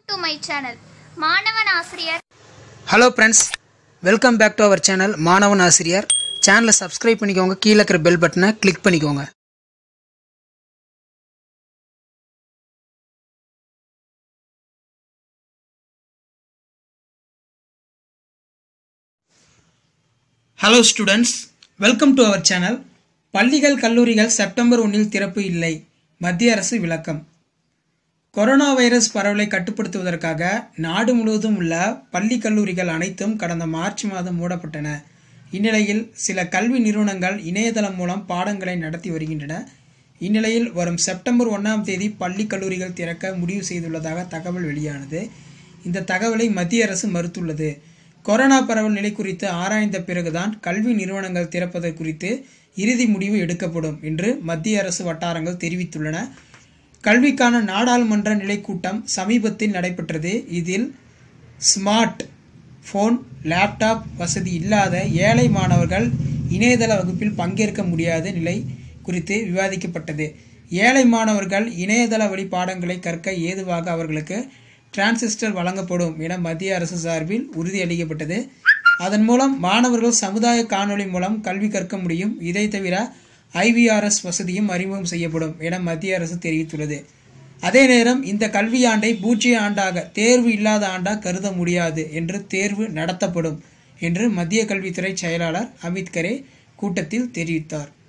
to my channel மாணவன் ஆசிரியர் hello friends welcome back to our channel மாணவன் ஆசிரியர் சேனலை சப்ஸ்கிரைப் பண்ணிக்கோங்க கீழே இருக்கிற பெல் பட்டனை கிளிக் பண்ணிக்கோங்க hello students welcome to our channel பள்ளிகள் கல்லூரிகள் செப்டம்பர் ஒன்றில் திறப்பு இல்லை மத்திய அரசு விளக்கம் கொரோனா வைரஸ் பரவலை கட்டுப்படுத்துவதற்காக நாடு முழுவதும் உள்ள பள்ளி கல்லூரிகள் அனைத்தும் கடந்த மார்ச் மாதம் மூடப்பட்டன இந்நிலையில் சில கல்வி நிறுவனங்கள் இணையதளம் மூலம் பாடங்களை நடத்தி வருகின்றன இந்நிலையில் வரும் செப்டம்பர் ஒன்றாம் தேதி பள்ளி கல்லூரிகள் திறக்க முடிவு செய்துள்ளதாக தகவல் வெளியானது இந்த தகவலை மத்திய அரசு மறுத்துள்ளது கொரோனா பரவல் நிலை குறித்து ஆராய்ந்த பிறகுதான் கல்வி நிறுவனங்கள் திறப்பது குறித்து இறுதி முடிவு எடுக்கப்படும் என்று மத்திய அரசு வட்டாரங்கள் தெரிவித்துள்ளன கல்விக்கான நாடாளுமன்ற நிலைக்கூட்டம் சமீபத்தில் நடைபெற்றது இதில் ஸ்மார்ட் ஃபோன் லேப்டாப் வசதி இல்லாத ஏழை மாணவர்கள் இணையதள வகுப்பில் பங்கேற்க முடியாத நிலை குறித்து விவாதிக்கப்பட்டது ஏழை மாணவர்கள் இணையதள வழி பாடங்களை கற்க ஏதுவாக அவர்களுக்கு டிரான்சிஸ்டர் வழங்கப்படும் என மத்திய அரசு சார்பில் உறுதியளிக்கப்பட்டது அதன் மூலம் மாணவர்கள் சமுதாய காணொளி மூலம் கல்வி கற்க முடியும் இதை தவிர ஐவிஆர்எஸ் வசதியும் அறிமுகம் செய்யப்படும் என மத்திய அரசு தெரிவித்துள்ளது அதே நேரம் இந்த கல்வியாண்டை பூஜ்ய ஆண்டாக தேர்வு இல்லாத ஆண்டாக கருத முடியாது என்று தேர்வு நடத்தப்படும் என்று மத்திய கல்வித்துறை செயலாளர் அமித் கரே கூட்டத்தில் தெரிவித்தார்